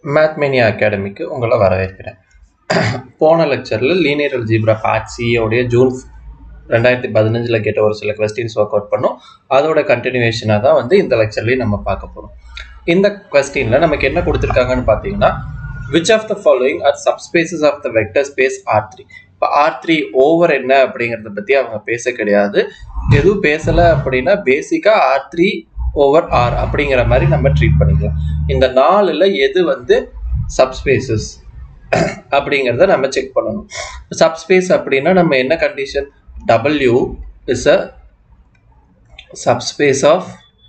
மேத்மேனியா அகாடமிக்கு உங்களை வரவேற்கிறேன் போன லெக்சரில் லீனியர் அல்ஜீப்ரா பார்ட் சியோடைய ஜூன் ரெண்டாயிரத்தி பதினஞ்சில் கேட்ட ஒரு சில கொஸ்டின்ஸ் ஒர்க் அவுட் பண்ணோம் அதோட கண்டினியூவேஷனாக தான் வந்து இந்த லெக்சர்லையும் நம்ம பார்க்க போகிறோம் இந்த கொஸ்டினில் நமக்கு என்ன கொடுத்துருக்காங்கன்னு பார்த்தீங்கன்னா which of the following are subspaces of the vector space R three இப்போ ஆர் த்ரீ ஓவர் என்ன அப்படிங்கிறத பற்றி அவங்க பேச கிடையாது எதுவும் பேசலை அப்படின்னா பேசிக்காக ஆர் த்ரீ ஓவர் ஆர் அப்படிங்கிற மாதிரி நம்ம ட்ரீட் பண்ணிக்கலாம் இந்த நாலில் எது வந்து சப்ஸ்பேசஸ் அப்படிங்கிறத நம்ம செக் பண்ணணும் சப்ஸ்பேஸ் அப்படின்னா நம்ம என்ன condition W is a subspace of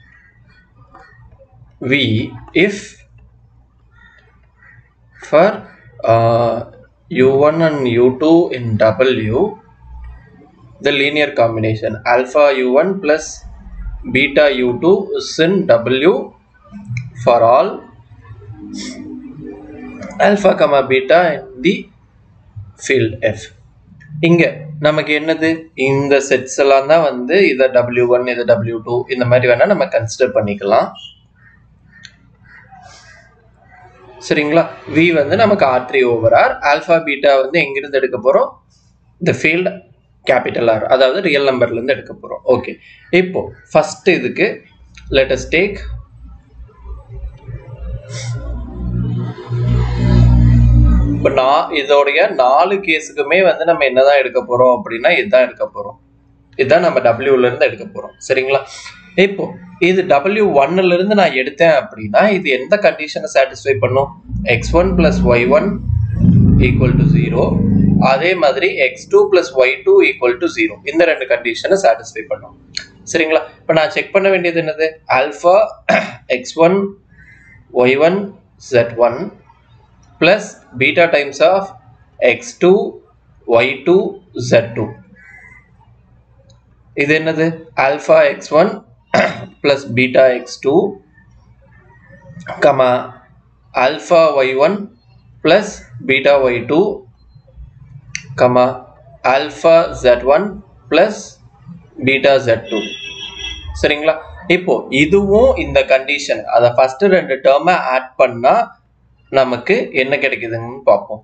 V if for u1 and u2 in w the linear combination alpha u1 plus beta u2 is in w for all alpha comma beta in the field f இங்க நமக்கு என்னது இந்த sets எல்லாம் தான் வந்து இதை W one இதை W two இந்த மாதிரி வேணா நம்ம கன்சிடர் பண்ணிக்கலாம் சரிங்களா வி வந்து நமக்கு R three over R alpha beta வந்து எங்கிருந்து எடுக்க போகிறோம் இந்த ஃபீல்டு கேபிட்டல் ஆர் அதாவது ரியல் நம்பர்லேருந்து எடுக்க போகிறோம் ஓகே இப்போ ஃபர்ஸ்ட் இதுக்கு லெட்டஸ் டேக் இப்போ நான் இதோடைய நாலு கேஸுக்குமே வந்து நம்ம என்னதான் எடுக்க போகிறோம் அப்படின்னா இதுதான் எடுக்க போகிறோம் இதுதான் நம்ம டபிள்யூலேருந்து எடுக்க போகிறோம் சரிங்களா இப்போ இது டபிள்யூ ஒன்னுல இருந்து நான் எடுத்தேன் அப்படின்னா இது எந்த கண்டிஷனை சாட்டிஸ்ஃபை பண்ணும் x one plus y one equal to zero அதே மாதிரி x two plus y two equal to zero இந்த ரெண்டு கண்டிஷனை சாட்டிஸ்ஃபை பண்ணும் சரிங்களா இப்போ நான் செக் பண்ண வேண்டியது என்னது alpha x one y one zed one plus beta times of x two y two zed two இது என்னது alpha x one plus beta x2 comma alpha y1 plus beta y2 comma alpha z1 plus beta z2 சரிங்களா இப்போ இதுவும் இந்த condition அதை first ரெண்டு டேர்மை add பண்ணா நமக்கு என்ன கிடைக்குதுன்னு பார்ப்போம்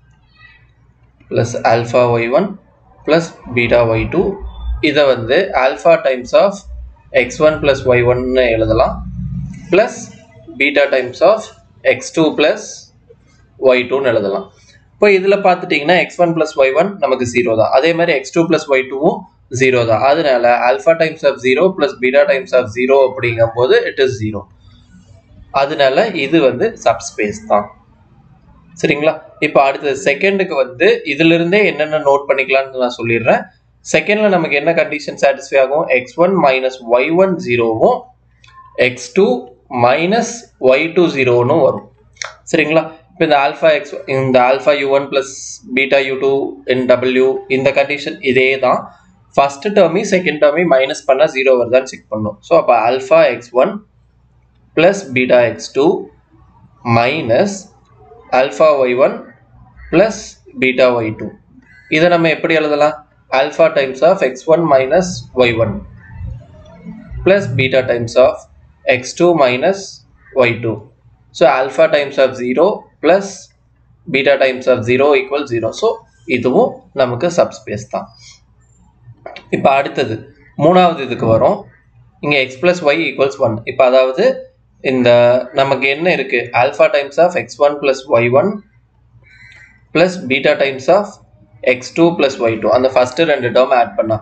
plus alpha y one plus beta y two இதை வந்து alpha times of x1 plus y1 எழுதலாம் plus beta times of x2 plus y2 எழுதலாம் இப்போ இதில் பார்த்துட்டிங்கன்னா x1 plus y1 நமக்கு ஜீரோ தான் அதே மாதிரி x2 plus y2வும் ஜீரோ தான் அதனால alpha times of zero plus beta times of zero அப்படிங்கும் போது இட் இஸ் ஜீரோ அதனால இது வந்து சப்ஸ்பேஸ் தான் சரிங்களா இப்போ அடுத்தது செகண்டுக்கு வந்து இதுல இருந்தே என்னென்ன நோட் பண்ணிக்கலாம்னு நான் சொல்லிடுறேன் செகண்ட்ல நமக்கு என்ன கண்டிஷன் சாட்டிஸ்ஃபை ஆகும் x one minus y one ஜீரோவும் x two minus y two ஜீரோன்னு வரும் சரிங்களா இப்போ இந்த ஆல்ஃபா எக்ஸ் இந்த alpha u one plus beta u two in W இந்த கண்டிஷன் இதே தான் ஃபர்ஸ்ட் டேர்மையும் செகண்ட் டேர்மையும் மைனஸ் பண்ணால் ஜீரோ வருதான்னு செக் பண்ணும் ஸோ அப்போ alpha x one plus beta x two minus alpha y one plus beta y two இதை நம்ம எப்படி எழுதலாம் alpha times of x1 minus y1 plus beta times of x2 minus y2. So alpha times of 0 plus beta times of 0 equals 0. So இதுவும் நமக்கு subspace தான் இப்போ அடுத்தது மூணாவது இதுக்கு வரும் இங்கே x plus y equals one இப்போ அதாவது இந்த நமக்கு என்ன இருக்கு alpha times of x one plus y one plus beta times of x two plus y two அந்த ஃபர்ஸ்ட் ரெண்டு டேர்ம் ஆட் பண்ணா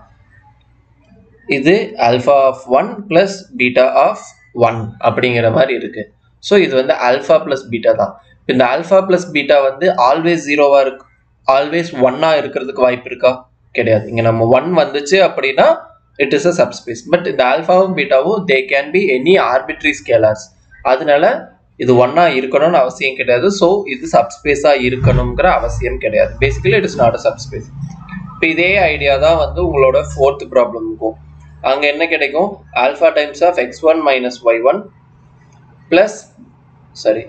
இது alpha of one plus beta of one அப்படிங்கிற மாதிரி இருக்கு ஸோ இது வந்து ஆல்ஃபா பிளஸ் பீட்டா தான் இந்த ஆல்ஃபா பிளஸ் பீட்டா வந்து ஆல்வேஸ் ஜீரோவா இருக்கு ஆல்வேஸ் ஒன்னா இருக்கிறதுக்கு வாய்ப்பு இருக்கா கிடையாது இங்க நம்ம ஒன் வந்துச்சு அப்படின்னா it is a subspace but இந்த ஆல்ஃபாவும் பீட்டாவும் they can be any arbitrary scalars அதனால இது ஒன்னா இருக்கணும்னு அவசியம் கிடையாது ஸோ இது சப்ஸ்பேஸா இருக்கணுங்கிற அவசியம் கிடையாது basically it is not a subspace இப்போ இதே ஐடியா தான் வந்து உங்களோட ஃபோர்த் ப்ராப்ளமுக்கும் அங்கே என்ன கிடைக்கும் alpha times of x one minus y one plus sorry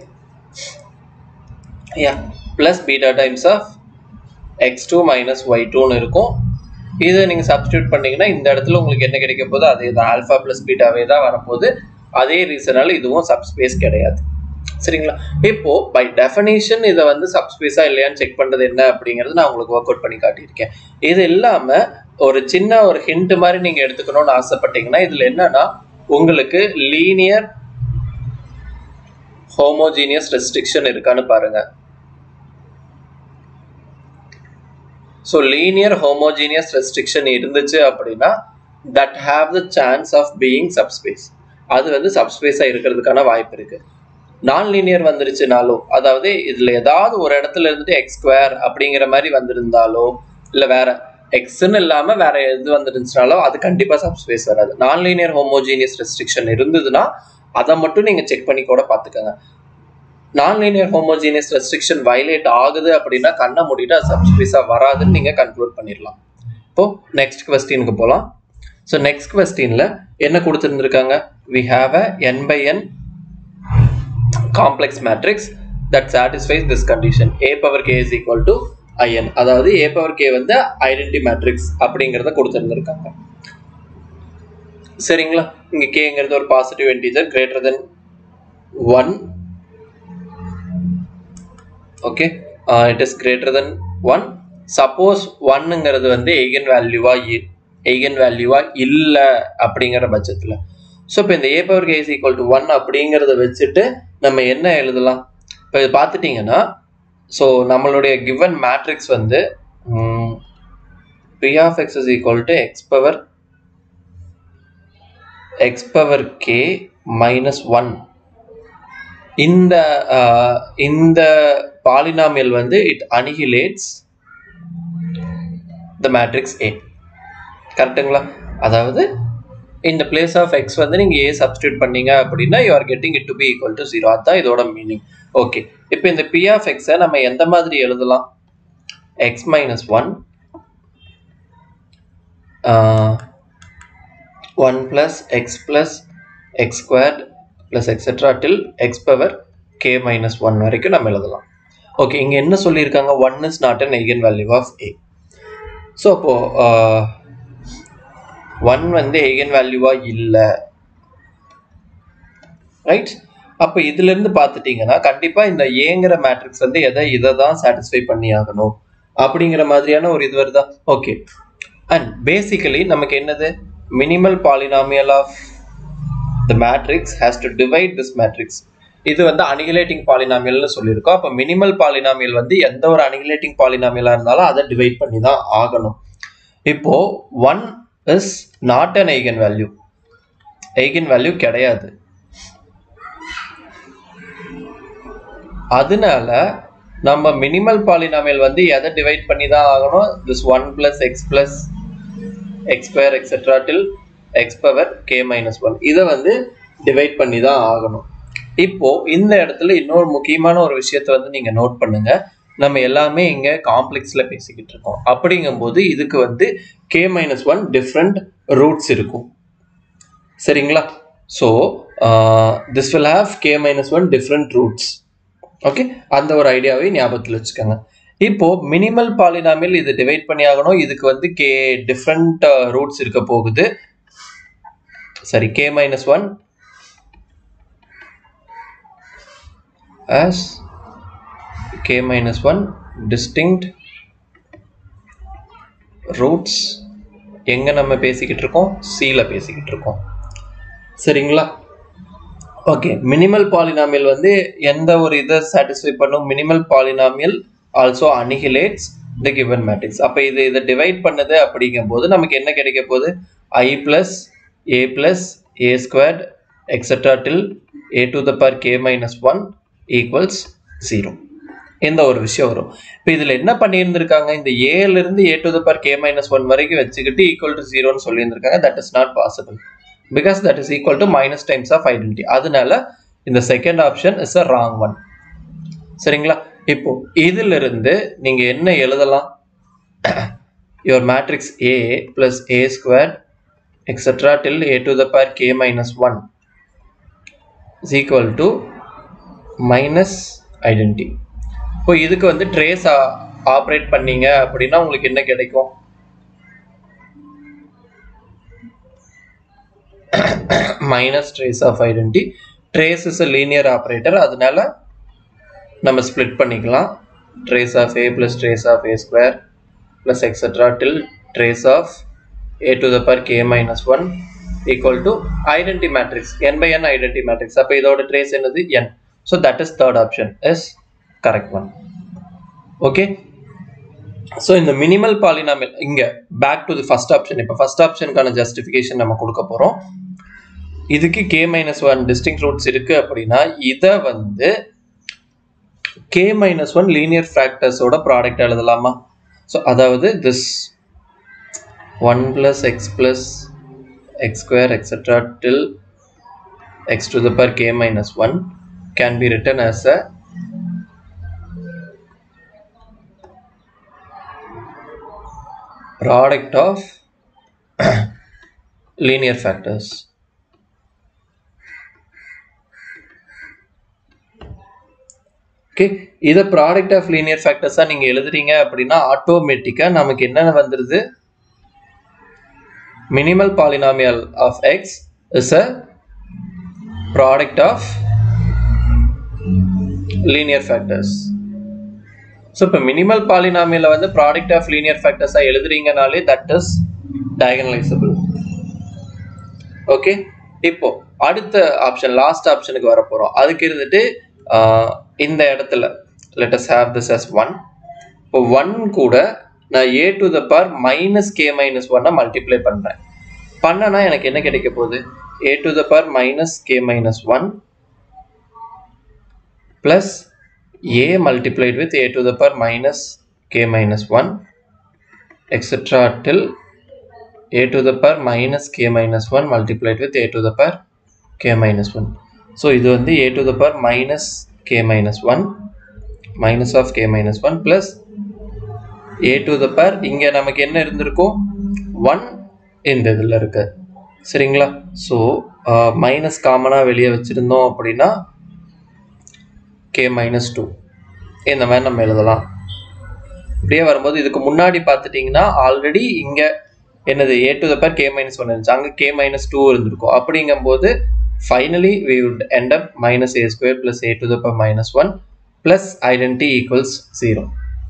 yeah plus beta times of x two minus y டூன்னு இருக்கும் இதை நீங்கள் சப்ஸ்டியூட் பண்ணீங்கன்னா இந்த இடத்துல உங்களுக்கு என்ன கிடைக்க போகுது அதே தான் ஆல்ஃபா ப்ளஸ் பீட்டாவே தான் வரப்போகுது அதே ரீசனால இதுவும் சப்ஸ்பேஸ் கிடையாது சரிங்களா இப்போ பை டெஃபனேஷன் இதை வந்து சப்ஸ்பேஸா இல்லையான்னு செக் பண்றது என்ன அப்படிங்கறது நான் உங்களுக்கு ஒர்க் அவுட் பண்ணி காட்டியிருக்கேன் இது இல்லாம ஒரு சின்ன ஒரு ஹிண்ட் மாதிரி நீங்க எடுத்துக்கணும்னு ஆசைப்பட்டீங்கன்னா இதுல என்னன்னா உங்களுக்கு லீனியர் ஹோமோஜீனியஸ் ரெஸ்ட்ரிக்ஷன் இருக்கான்னு பாருங்க ஸோ லீனியர் ஹோமோஜீனியஸ் ரெஸ்ட்ரிக்ஷன் இருந்துச்சு அப்படின்னா that have the chance of being subspace அது வந்து சப்ஸ்பேஸாக இருக்கிறதுக்கான வாய்ப்பு இருக்கு நான் லீனியர் வந்துருச்சுனாலும் அதாவது இதுல ஏதாவது ஒரு இடத்துல இருந்துட்டு எக்ஸ் ஸ்கொயர் அப்படிங்கிற மாதிரி வந்திருந்தாலோ இல்லை வேற எக்ஸ்ன்னு இல்லாம வேற எது வந்துருந்துச்சுனாலோ அது கண்டிப்பா சப்ஸ்பேஸ் வராது நான் லீனியர் ஹோமோஜீனியஸ் ரெஸ்ட்ரிக்ஷன் இருந்ததுன்னா அதை மட்டும் நீங்க செக் பண்ணி கூட பார்த்துக்கோங்க நான் லீனியர் ஹோமோஜீனியஸ் ரெஸ்ட்ரிக்ஷன் வயலேட் ஆகுது அப்படின்னா கண்ணை மூடிட்டு அது சப்ஸ்பேஸாக வராதுன்னு நீங்கள் கன்க்ளூட் பண்ணிடலாம் இப்போ நெக்ஸ்ட் கொஸ்டினுக்கு போகலாம் ஸோ நெக்ஸ்ட் கொஸ்டினில் என்ன கொடுத்துருந்துருக்காங்க we have a n by n complex matrix that satisfies this condition A power k is equal to I n அதாவது ஏ பவர் கே வந்து ஐடென்டி மேட்ரிக்ஸ் அப்படிங்கிறத கொடுத்துருந்துருக்காங்க சரிங்களா இங்கே கேங்கிறது ஒரு positive integer greater than one okay it is greater than one suppose ஒன்னுங்கிறது வந்து எய்கன் வேல்யூவா எய்கன் வேல்யூவா இல்லை அப்படிங்கிற பட்சத்தில் ஸோ இப்போ இந்த A power k is equal to one அப்படிங்கிறத வச்சுட்டு நம்ம என்ன எழுதலாம் இப்போ இது பார்த்துட்டிங்கன்னா ஸோ நம்மளுடைய கிவன் மேட்ரிக்ஸ் வந்து p of X is equal to x power x power k minus one இந்த இந்த பாலினாமியல் வந்து இட் அனிகிலேட்ஸ் த மேட்ரிக்ஸ் ஏ கரெக்டுங்களா அதாவது இந்த பிளேஸ் ஆஃப் எக்ஸ் வந்து நீங்கள் ஏ சப்ஸ்டியூட் பண்ணீங்க அப்படின்னா you are getting it to be equal to zero அதுதான் இதோட மீனிங் ஓகே இப்போ இந்த பி ஆஃப் எக்ஸை நம்ம எந்த மாதிரி எழுதலாம் x minus one one plus x plus x squared plus etcetera till x power k minus one வரைக்கும் நம்ம எழுதலாம் ஓகே இங்கே என்ன சொல்லியிருக்காங்க one is not an eigen value of A so அப்போ ஒன் வந்து ஐகன் வேல்யூவா இல்லை ரைட் அப்போ இதுலேருந்து பார்த்துட்டிங்கன்னா கண்டிப்பாக இந்த ஏங்கிற மேட்ரிக்ஸ் வந்து எதை இதை தான் சாட்டிஸ்ஃபை பண்ணி ஆகணும் அப்படிங்கிற மாதிரியான ஒரு இது வருதா ஓகே அண்ட் பேசிக்கலி நமக்கு என்னது minimal polynomial of the matrix has to divide this matrix இது வந்து அனிகுலேட்டிங் பாலினாமியல்னு சொல்லியிருக்கோம் அப்போ மினிமல் பாலினாமியல் வந்து எந்த ஒரு அனிகுலேட்டிங் பாலினாமியலாக இருந்தாலும் அதை டிவைட் பண்ணி தான் ஆகணும் இப்போ one is not an eigen value eigen value கிடையாது அதனால நம்ம மினிமல் பாலினாமியல் வந்து எதை டிவைட் பண்ணி தான் ஆகணும் this one plus x plus x square etcetera till x power k minus one இதை வந்து டிவைட் பண்ணி தான் ஆகணும் இப்போ இந்த இடத்துல இன்னொரு முக்கியமான ஒரு விஷயத்த வந்து நீங்க நோட் பண்ணுங்க நம்ம எல்லாமே இங்க காம்ப்ளெக்ஸ்ல பேசிக்கிட்டு இருக்கோம் அப்படிங்கும்போது இதுக்கு வந்து K minus one different roots இருக்கும் சரிங்களா so this will have k minus one different roots okay அந்த ஒரு ஐடியாவை ஞாபகத்தில் வச்சுக்கோங்க இப்போ மினிமல் பாலினாமில் இது டிவைட் பண்ணி ஆகணும் இதுக்கு வந்து கே டிஃப்ரெண்ட் ரூட்ஸ் இருக்க போகுது சரி k minus one as k minus 1 distinct roots எங்க நம்ம பேசிக்கிட்டு இருக்கோம் சில பேசிக்கிட்டு இருக்கோம் சரிங்களா ஓகே மினிமல் பாலினாமியல் வந்து எந்த ஒரு இதை சாட்டிஸ்ஃபை பண்ணும் minimal polynomial also annihilates the given matrix அப்போ இது இதை டிவைட் பண்ணுது அப்படிங்கும்போது நமக்கு என்ன கிடைக்க போகுது I plus A plus A squared etcetera till A to the power K minus one equals zero இந்த ஒரு விஷயம் வரும் இப்போ இதில் என்ன பண்ணியிருந்திருக்காங்க இந்த ஏலேருந்து A to the power K minus one வரைக்கும் வச்சுக்கிட்டு ஈக்குவல் டு ஜீரோன்னு சொல்லியிருந்திருக்காங்க that is not possible because that is equal to minus times of identity அதனால இந்த second option is a wrong one சரிங்களா இப்போ இதிலிருந்து நீங்கள் என்ன எழுதலாம் your matrix A plus A square etcetera till A to the power K minus one is equal to minus identity இப்போ இதுக்கு வந்து ட்ரேஸ் ஆப்ரேட் பண்ணீங்க அப்படின்னா உங்களுக்கு என்ன கிடைக்கும் minus trace of identity trace is a linear operator அதனால நம்ம ஸ்ப்ளிட் பண்ணிக்கலாம் trace of A plus trace of A square plus etcetera till trace of A to the power K minus one equal to identity matrix N by N identity matrix அப்போ இதோட trace என்னது N so that is third option is correct one okay so இந்த minimal polynomial இங்கே back to the first option இப்போ first ஆப்ஷனுக்கான justification நம்ம கொடுக்க போகிறோம் இதுக்கு K minus one distinct roots இருக்குது அப்படின்னா இதை வந்து கே மைனஸ் ஒன் லீனியர் ஃபேக்டர்ஸோட ப்ராடக்ட் எழுதலாமா ஸோ அதாவது this one plus X plus X square etcetera till X to the power K minus one can be written as a product of linear factors. Okay இதை product of linear ஃபேக்டர்ஸாக நீங்கள் எழுதுறீங்க அப்படின்னா ஆட்டோமேட்டிக்காக நமக்கு என்னென்ன வந்துடுது minimal polynomial of X is a product of linear factors so இப்போ மினிமல் பாலினாமியில் வந்து ப்ராடக்ட் ஆஃப் லீனியர் ஃபேக்டர்ஸாக எழுதுறீங்கனாலே தட் இஸ் டயகனலைசபிள் ஓகே இப்போ அடுத்த ஆப்ஷன் லாஸ்ட் ஆப்ஷனுக்கு வர போகிறோம் அதுக்கு இருந்துட்டு இந்த இடத்துல let us have this as one இப்போ ஒன் கூட நான் A to the power minus K minus ஒன்னை மல்டிப்ளை பண்ணுறேன் பண்ணனா எனக்கு என்ன கிடைக்க போகுது A to the power minus K minus one plus a multiplied with a to the power minus k minus 1 etc till a to the power minus k minus 1 multiplied with a to the power k minus 1 so இது வந்து a to the power minus k minus 1 minus of k minus 1 plus a to the power இங்க நமக்கு என்ன இருந்திருக்கும் 1 இந்த இதில் இருக்கு சரிங்களா ஸோ மைனஸ் காமனாக வெளியே வச்சுருந்தோம் அப்படின்னா கே மைனஸ் டூ இந்த மாதிரி நம்ம எழுதலாம் இப்படியே வரும்போது இதுக்கு முன்னாடி பார்த்துட்டிங்கன்னா ஆல்ரெடி இங்கே என்னது A to the power K minus one இருந்துச்சு அங்கே கே மைனஸ் டூ இருந்திருக்கும் அப்படிங்கும்போது finally we would end up minus A square plus A to the power minus one plus identity equals zero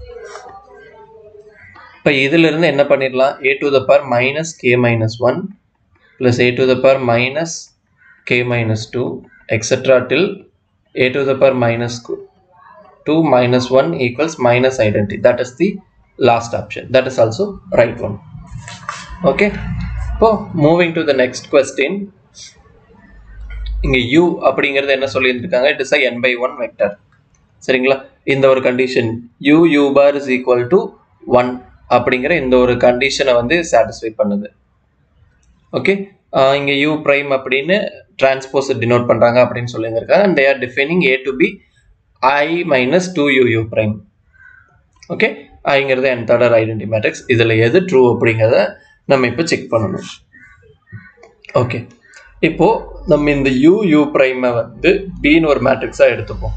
இப்போ இதிலிருந்து என்ன பண்ணிடலாம் A to the power minus K minus one plus A to the power minus K minus two etcetera till a to the power minus 2 minus 1 equals minus identity that is the last option that is also right one okay இப்போ moving to the next question இங்க u அப்படிங்கிறது என்ன சொல்லியிருந்திருக்காங்க it is a n by 1 vector சரிங்களா இந்த ஒரு condition u u bar is equal to 1 அப்படிங்கிற இந்த ஒரு கண்டிஷனை வந்து சாட்டிஸ்ஃபை பண்ணுது ஓகே இங்கே யூ ப்ரைம் அப்படின்னு டிரான்ஸ்போஸ் டினோட் பண்ணுறாங்க அப்படின்னு சொல்லியிருக்காங்க and they are defining A to be I minus two U U prime okay ஐங்கிறது என் தடர் ஐடென்டி மேட்ரிக்ஸ் இதில் எது ட்ரூ அப்படிங்கிறத நம்ம இப்போ செக் பண்ணணும் ஓகே இப்போது நம்ம இந்த யூ யூ ப்ரைமை வந்து பின்னு ஒரு மேட்ரிக்ஸாக எடுத்துப்போம்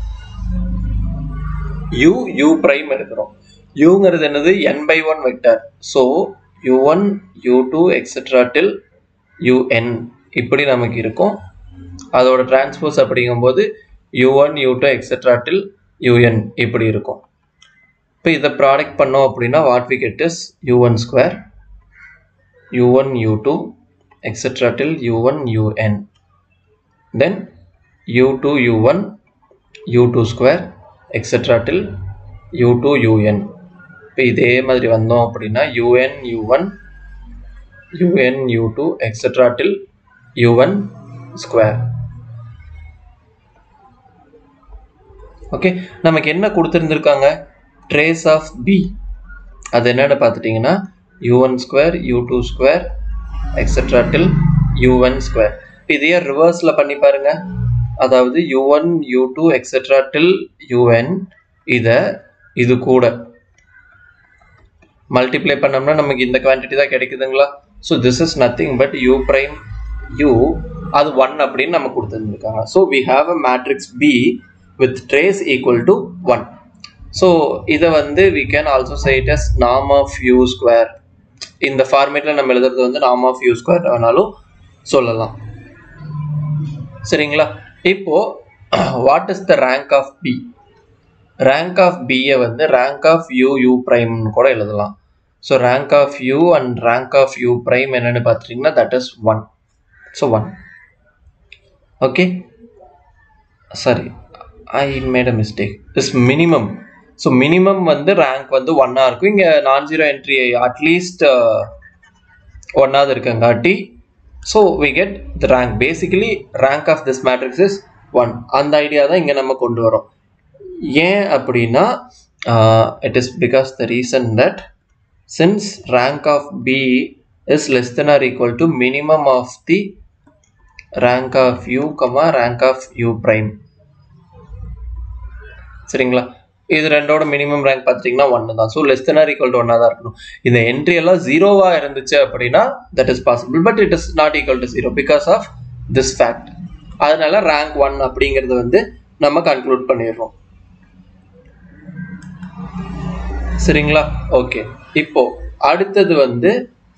யூ யூ ப்ரைம் எடுக்கிறோம் யூங்கிறது என்னது N by one vector so U one U two etcetera till U N இப்படி நமக்கு இருக்கும் அதோட டிரான்ஸ்போஸ் அப்படிங்கும்போது U one U two etcetera till U N இப்படி இருக்கும் இப்போ இதை ப்ராடக்ட் பண்ணோம் அப்படின்னா what we get is U one square U one U two etcetera till U one U N then U two U one U two square etcetera till U two U N இப்போ இதே மாதிரி வந்தோம் அப்படின்னா UN U one un u2 etc till u1 square okay நமக்கு என்ன கொடுத்துருந்துருக்காங்க trace of B அது என்னென்னு பார்த்துட்டிங்கன்னா U one square U two square etcetera till U one square இதையே ரிவர்ஸில் பண்ணி பாருங்க அதாவது U one U two etcetera till U N இதை இது கூட மல்டிப்ளை பண்ணோம்னா நமக்கு இந்த குவான்டிட்டி தான் கிடைக்குதுங்களா so this is nothing but U prime U அது ஒன் அப்படின்னு நம்ம கொடுத்துருந்துருக்காங்க so we have a matrix B with trace equal to one so இதை வந்து we can also cite as நாம் ஆஃப் யூ ஸ்கொயர் இந்த ஃபார்மேட்டில் நம்ம எழுதுறது வந்து நாம் ஆஃப் யூ ஸ்கொயர் வேணாலும் சொல்லலாம் சரிங்களா இப்போ what is the rank of B rank of பியை வந்து ரேங்க் ஆஃப் யூ யூ ப்ரைம்னு கூட எழுதலாம் so rank of U and rank of U prime என்னன்னு பார்த்துட்டிங்கன்னா that is one so one okay sorry I made a mistake is minimum so minimum வந்து rank வந்து ஒன்னாக இருக்கும் இங்கே நான் ஜீரோ என்ட்ரி அட்லீஸ்ட் ஒன்னாவது இருக்கங்காட்டி so we get the rank basically rank of this matrix is one அந்த idea தான் இங்கே நம்ம கொண்டு வரோம் ஏன் அப்படின்னா it is because the reason that since rank of B is less than or equal to minimum of the rank of U comma rank of U prime சரிங்களா இது ரெண்டோட மினிமம் ரேங்க் பார்த்துட்டிங்கன்னா ஒன்று தான் so less than or equal to ஒன்னாக தான் இருக்கணும் இந்த என்ட்ரி எல்லாம் ஜீரோவாக இருந்துச்சு அப்படின்னா that is possible but it is not equal to zero because of this fact அதனால ரேங்க் ஒன் அப்படிங்கிறது வந்து நம்ம கன்க்ளூட் பண்ணிடுறோம் சரிங்களா ஓகே இப்போ அடுத்தது வந்து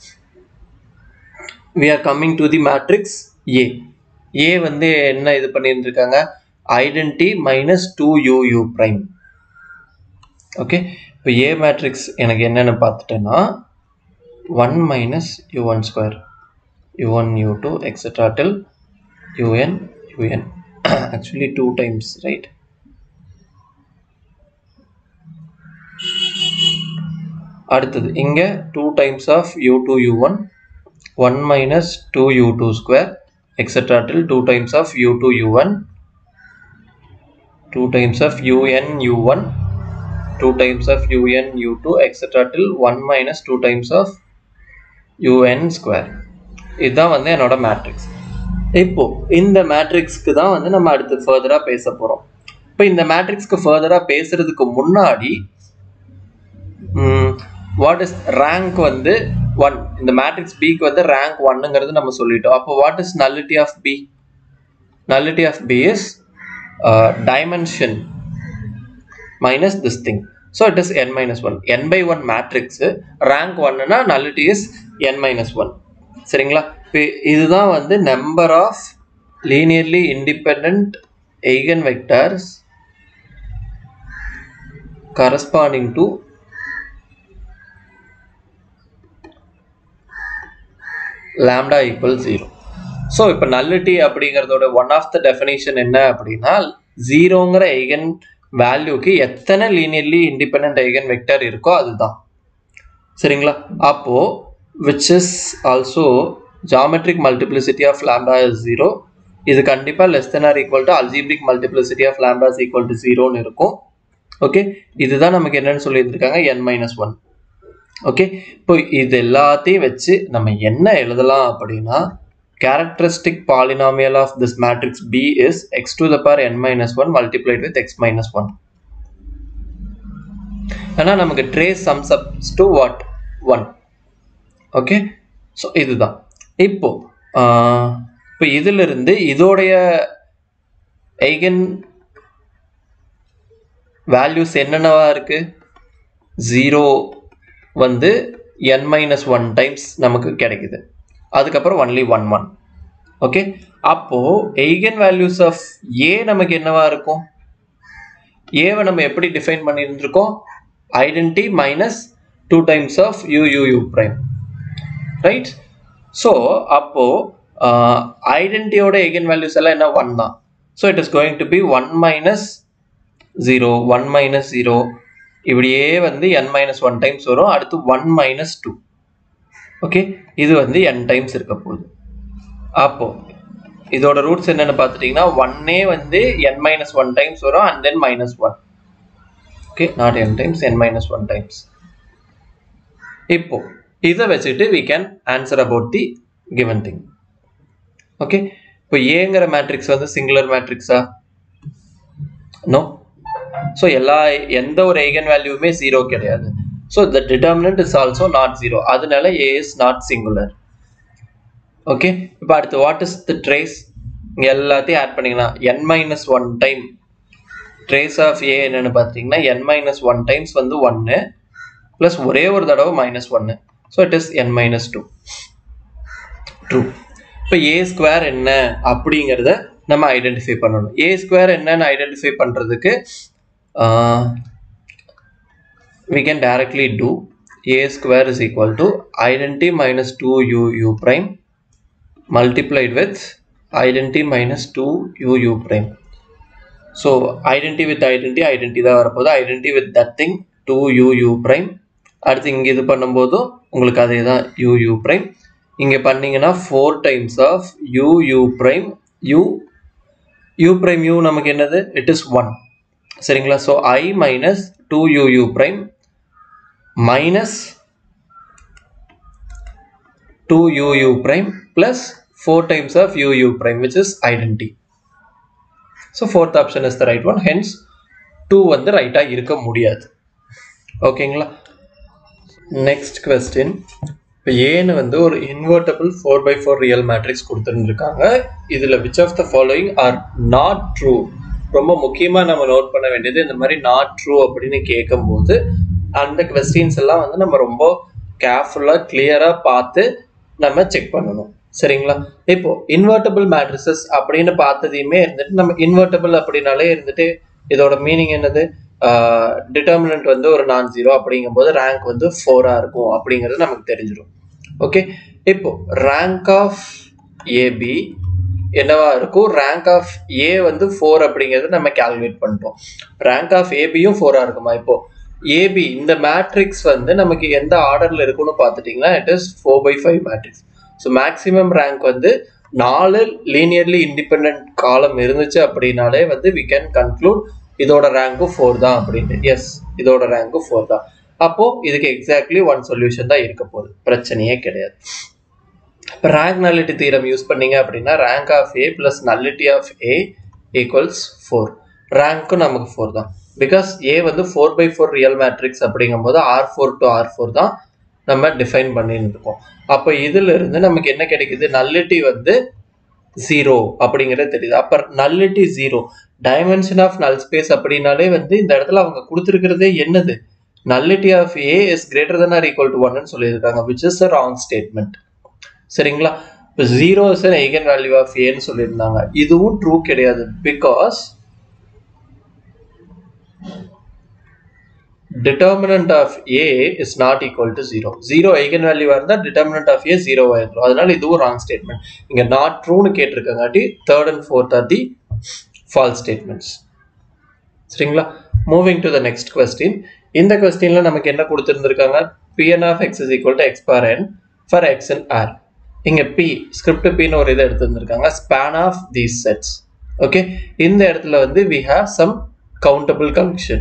we are coming to the matrix A A வந்து என்ன இது பண்ணியிருந்திருக்காங்க identity minus two U U prime okay இப்போ ஏ மேட்ரிக்ஸ் எனக்கு என்னென்னு பார்த்துட்டேன்னா one minus U one square U one U two etcetera till U N U N actually two times right அடுத்தது இங்கே two times of U two U one one minus two U two square etcetera till two times of U two U one two times of U N U one 2 times of un u2 etc till 1 minus 2 times of un square இதுதான் வந்து என்னோட matrix இப்போ இந்த மேட்ரிக்ஸ்க்கு தான் வந்து நம்ம அடுத்து ஃபர்தராக பேச போகிறோம் இப்போ இந்த மேட்ரிக்ஸ்க்கு ஃபர்தராக பேசுறதுக்கு முன்னாடி வாட் இஸ் ரேங்க் வந்து ஒன் இந்த மேட்ரிக்ஸ் பிக்கு வந்து ரேங்க் ஒன்னுங்கிறது நம்ம சொல்லிட்டோம் அப்போ what is nullity of B nullity of B is dimension minus this thing. So it is n minus 1. n by 1 matrix rank 1 னா nullity is n minus 1. சரிங்களா இதுதான் வந்து number of linearly independent eigenvectors corresponding to lambda equal 0. So இப்போ nullity அப்படிங்கிறதோட one of the definition என்ன அப்படின்னா ஜீரோங்கிற eigen வேல்யூக்கு எத்தனை linearly independent eigen vector இருக்கோ அதுதான் சரிங்களா அப்போ which is also geometric multiplicity of lambda is zero இது கண்டிப்பாக less than or equal to algebraic multiplicity of lambda is equal to ஜீரோன்னு இருக்கும் ஓகே இதுதான் நமக்கு என்னன்னு சொல்லியிருந்திருக்காங்க என் மைனஸ் ஒன் ஓகே இப்போ இது எல்லாத்தையும் வச்சு நம்ம என்ன எழுதலாம் அப்படின்னா characteristic polynomial of this matrix B is x to the power n minus 1 multiplied with x minus 1. ஆனால் நமக்கு trace sums up to what? 1. Okay so இதுதான் இப்போ இப்போ இதிலிருந்து இதோடைய ஐகன் வேல்யூஸ் என்னென்னவா இருக்கு ஜீரோ வந்து என் மைனஸ் ஒன் டைம்ஸ் நமக்கு கிடைக்குது அதுக்கப்புறம் ஒன்லி ஒன் ஒன் ஓகே அப்போ எய்கன் வேல்யூஸ் ஆஃப் ஏ நமக்கு என்னவா இருக்கும் ஏவை நம்ம எப்படி டிஃபைன் பண்ணியிருந்திருக்கோம் identity minus two times of U U U prime right so அப்போ ஐடென்டியோட எய்கன் வேல்யூஸ் எல்லாம் என்ன ஒன் தான் so it is going to be one minus zero one minus zero இப்படியே வந்து என் மைனஸ் ஒன் டைம்ஸ் வரும் அடுத்து ஒன் மைனஸ் டூ ஓகே இது வந்து என் டைம்ஸ் இருக்க போகுது அப்போ இதோட ரூட்ஸ் என்னென்னு பார்த்துட்டிங்கன்னா ஒன்னே வந்து என் மைனஸ் ஒன் டைம்ஸ் வரும் and then minus one okay not N times N minus one times இப்போ இதை வச்சுட்டு we can answer about the given thing okay இப்போ ஏங்கிற மேட்ரிக்ஸ் வந்து சிங்குலர் மேட்ரிக்ஸா நோ ஸோ எல்லா எந்த ஒரு ஐகன் வேல்யூவுமே ஜீரோ கிடையாது so the determinant is also not zero அதனால A is not singular okay இப்போ அடுத்து வாட் இஸ் த ட்ரேஸ் எல்லாத்தையும் ஆட் பண்ணிங்கன்னா N minus one time trace of A என்னன்னு பார்த்தீங்கன்னா என் மைனஸ் ஒன் டைம்ஸ் வந்து ஒன்று ப்ளஸ் ஒரே ஒரு தடவை மைனஸ் ஒன்று so it is N minus two true இப்போ ஏ ஸ்கொயர் என்ன அப்படிங்கிறத நம்ம ஐடென்டிஃபை பண்ணணும் ஏ ஸ்கொயர் என்னன்னு ஐடென்டிஃபை பண்ணுறதுக்கு we can directly do a square is equal to identity minus 2u u prime multiplied with identity minus 2u u prime so identity with identity identity தான் வரப்போகுது identity with that thing 2u u prime அடுத்து இங்கே இது பண்ணும்போதும் உங்களுக்கு அதே தான் u u prime இங்கே பண்ணீங்கன்னா four times of u u prime u u prime u நமக்கு என்னது இட் இஸ் ஒன் சரிங்களா so i minus two U U prime minus two U U prime plus four times of U U prime which is identity so fourth option is the right one hence two வந்து ரைட்டாக இருக்க முடியாது ஓகேங்களா next question இப்போ ஏன்னு வந்து ஒரு invertible four by four real matrix கொடுத்துருந்துருக்காங்க இதில் which of the following are not true ரொம்ப முக்கியமாக நம்ம நோட் பண்ண வேண்டியது இந்த மாதிரி நாட் ட்ரூ அப்படின்னு கேட்கும்போது அந்த கொஸ்டின்ஸ் எல்லாம் வந்து நம்ம ரொம்ப கேர்ஃபுல்லாக கிளியராக பார்த்து நம்ம செக் பண்ணணும் சரிங்களா இப்போ இன்வெர்டபிள் மேட்ரிசஸ் அப்படின்னு பார்த்ததையுமே இருந்துட்டு நம்ம இன்வெர்டபிள் அப்படின்னாலே இருந்துட்டு இதோட மீனிங் என்னது டிட்டர்மினன்ட் வந்து ஒரு நான் ஜீரோ அப்படிங்கும்போது ரேங்க் வந்து ஃபோராக இருக்கும் அப்படிங்கிறது நமக்கு தெரிஞ்சிடும் ஓகே இப்போ ரேங்க் ஆஃப் ஏபி என்னவா இருக்கும் ரேங்க் ஆஃப் ஏ வந்து ஃபோர் அப்படிங்கிறது நம்ம கால்குலேட் பண்ணிட்டோம் ரேங்க் ஆஃப் ஏபியும் ஃபோராக இருக்குமா இப்போ ஏபி இந்த மேட்ரிக்ஸ் வந்து நமக்கு எந்த ஆர்டரில் இருக்குன்னு பார்த்துட்டிங்கன்னா it is four by five matrix so maximum rank வந்து நாலு லீனியர்லி இண்டிபெண்ட் காலம் இருந்துச்சு அப்படின்னாலே வந்து வி கேன் கன்க்ளூட் இதோட ரேங்க்கும் ஃபோர் தான் அப்படின்ட்டு எஸ் இதோட ரேங்க்கும் ஃபோர் தான் அப்போது இதுக்கு எக்ஸாக்ட்லி ஒன் சொல்யூஷன் தான் இருக்க போகுது பிரச்சனையே கிடையாது இப்போ ரேங்க் நல்லிட்டி தீரம் யூஸ் பண்ணீங்க அப்படின்னா rank of A plus nullity of A equals four ரேங்க்கும் நமக்கு ஃபோர் தான் பிகாஸ் ஏ வந்து four by four real matrix அப்படிங்கும்போது R four to R four தான் நம்ம டிஃபைன் பண்ணிட்டு இருக்கோம் அப்போ இதுல இருந்து நமக்கு என்ன கிடைக்குது நல்லிட்டி வந்து ஜீரோ அப்படிங்கிறது தெரியுது அப்போ nullity zero dimension of null space அப்படின்னாலே வந்து இந்த இடத்துல அவங்க கொடுத்துருக்கிறதே என்னது nullity of A is greater than or equal to ஒன்னு சொல்லியிருக்காங்க which is a wrong statement சரிங்களா இப்போ zero is an eigen value of ஏன்னு சொல்லியிருந்தாங்க இதுவும் ட்ரூ கிடையாது because determinant of A is not equal to 0. 0 eigenvalue இருந்தால் determinant of A 0 ஆயிருக்கும் அதனால இதுவும் wrong statement. இங்க not trueனு கேட்டிருக்கங்காட்டி third and fourth are the false statements. சரிங்களா moving to the next question இந்த கொஸ்டின்ல நமக்கு என்ன கொடுத்துருந்துருக்காங்க pn of x is equal to x bar n for x in r இங்க p ஸ்கிரிப்ட் பின்னு ஒரு இதை எடுத்துருந்துருக்காங்க span of these sets okay இந்த இடத்துல வந்து we have some countable collection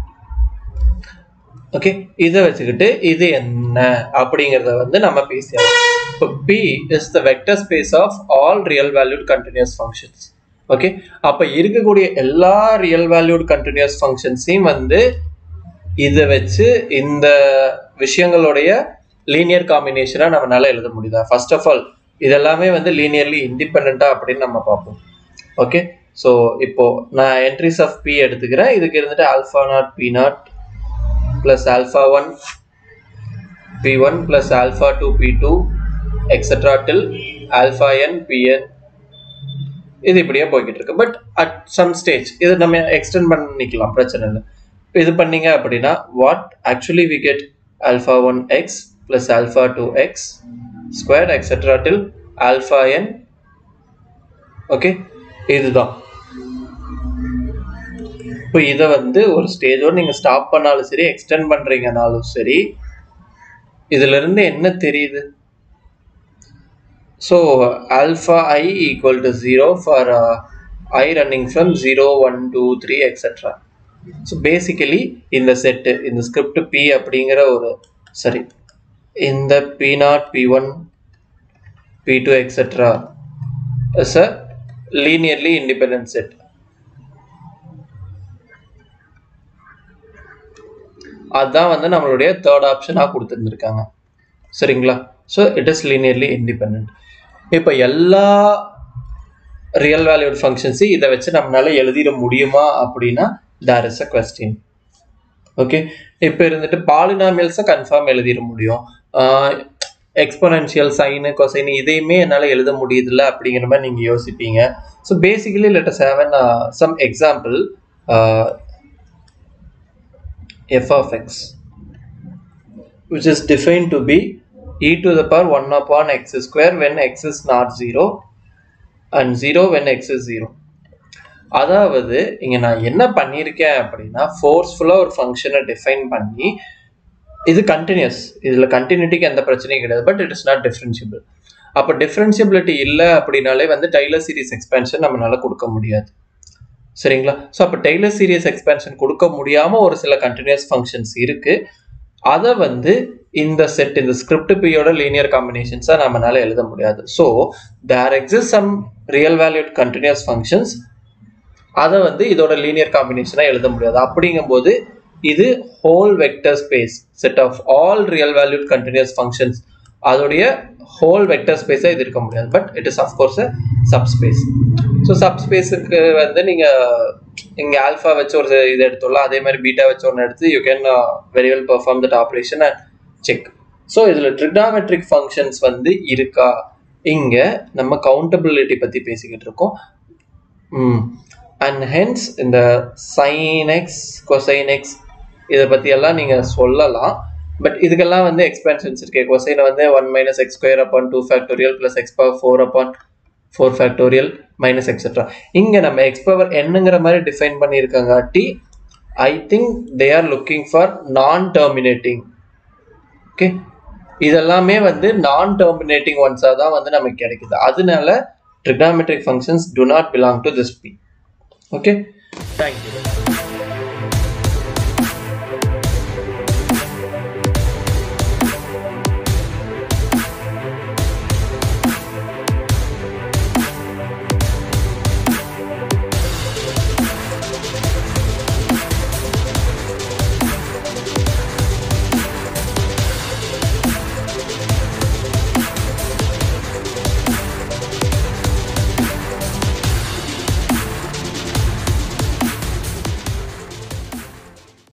okay இதை வச்சுக்கிட்டு இது என்ன அப்படிங்கிறத வந்து நம்ம பேசியாகும் இப்போ P is the vector space of all real valued continuous functions okay அப்போ இருக்கக்கூடிய எல்லா ரியல் வேல்யூட் கண்டினியூஸ் ஃபங்க்ஷன்ஸையும் வந்து இதை வச்சு இந்த விஷயங்களுடைய லீனியர் காம்பினேஷனாக நம்மளால எழுத முடியுதா ஃபர்ஸ்ட் ஆஃப் ஆல் இதெல்லாமே வந்து லீனியர்லி இண்டிபெண்டா அப்படின்னு நம்ம பார்ப்போம் ஓகே ஸோ இப்போ நான் என்ட்ரிஸ் ஆஃப் பி எடுத்துக்கிறேன் இதுக்கு இருந்துட்டு alpha naught P naught plus alpha 1 p1 plus alpha 2 p2 etc till alpha n pn இது இப்படியே போய்கிட்டு இருக்கு பட் அட் சம் ஸ்டேஜ் இது நம்ம எக்ஸ்டெண்ட் பண்ணிக்கலாம் பிரச்சனை இல்லை இது பண்ணீங்க அப்படின்னா what actually we get alpha one x plus alpha two x square etcetera till alpha n okay இதுதான் இப்போ இதை வந்து ஒரு ஸ்டேஜோடு நீங்கள் ஸ்டாப் பண்ணாலும் சரி எக்ஸ்டெண்ட் பண்ணுறீங்கனாலும் சரி இதிலிருந்து என்ன தெரியுது so alpha i equal to zero for i running from zero one two three etcetera so basically இந்த செட்டு இந்த ஸ்கிரிப்ட் பி அப்படிங்கிற ஒரு சரி இந்த P naught P one P two etcetera is a linearly independent set அதுதான் வந்து நம்மளுடைய third ஆப்ஷனாக கொடுத்துருந்துருக்காங்க சரிங்களா so it is linearly independent இப்போ எல்லா ரியல் வேல்யூட் ஃபங்க்ஷன்ஸையும் இதை வச்சு நம்மளால எழுதிட முடியுமா அப்படின்னா there is a question okay இப்போ இருந்துட்டு பாலினாமியல்ஸை கன்ஃபார்ம் எழுதிட முடியும் எக்ஸ்பொனன்ஷியல் சைனு கொசைனு இதையுமே என்னால் எழுத முடியுதில்ல அப்படிங்கிற மாதிரி நீங்கள் யோசிப்பீங்க so basically let us have some example f of x which is defined to be e to the power 1 upon x square when x is not 0 and 0 when x is 0 அதாவது இங்க நான் என்ன பண்ணியிருக்கேன் அப்படின்னா ஃபோர்ஸ்ஃபுல்லாக ஒரு ஃபங்க்ஷனை டிஃபைன் பண்ணி இது கண்டினியூஸ் இதில் கண்டினியூட்டிக்கு எந்த பிரச்சனையும் கிடையாது but it is not differentiable அப்போ டிஃப்ரென்ஷியபிலிட்டி இல்லை அப்படின்னாலே வந்து டைலர் சீரிஸ் எக்ஸ்பென்ஷன் நம்மளால கொடுக்க முடியாது சரிங்களா ஸோ அப்போ டெய்லர் சீரியஸ் எக்ஸ்பென்ஷன் கொடுக்க முடியாமல் ஒரு சில கண்டினியூஸ் ஃபங்க்ஷன்ஸ் இருக்கு அதை வந்து இந்த செட் இந்த ஸ்கிரிப்ட் பியோட லீனியர் காம்பினேஷன்ஸாக நம்மளால எழுத முடியாது so there exist some real valued continuous functions அதை வந்து இதோட லீனியர் காம்பினேஷனாக எழுத முடியாது அப்படிங்கும்போது இது whole vector space set of all real valued continuous functions அதோடைய ஹோல் வெக்டர் ஸ்பேஸாக இது இருக்க முடியாது but it is of course subspace so சப்ஸ்பேஸுக்கு வந்து நீங்கள் இங்கே ஆல்ஃபா வச்சு ஒரு இது எடுத்துடலாம் அதே மாதிரி பீட்டா வச்சு ஒன்று எடுத்து you can very well perform that operation and check so இதில் ட்ரிக்னாமெட்ரிக் ஃபங்க்ஷன்ஸ் வந்து இருக்கா இங்கே நம்ம கவுண்டபிலிட்டி பற்றி பேசிக்கிட்டு இருக்கோம் அண்ட் ஹென்ஸ் இந்த சைன் எக்ஸ் கொசைன் எக்ஸ் இதை பற்றியெல்லாம் நீங்கள் சொல்லலாம் பட் இதுக்கெல்லாம் வந்து எக்ஸ்பென்ஷன்ஸ் இருக்கு கொசைனை வந்து one minus x square upon two factorial plus x power four upon four factorial minus etcetera இங்கே நம்ம எக்ஸ் பவர் என்னங்கிற மாதிரி டிஃபைன் பண்ணியிருக்கங்காட்டி I think they are looking for non terminating okay இதெல்லாமே வந்து நான் டெர்மினேட்டிங் ஒன்ஸாக தான் வந்து நமக்கு கிடைக்குது அதனால trigonometric functions do not belong to this P. Okay, thank you.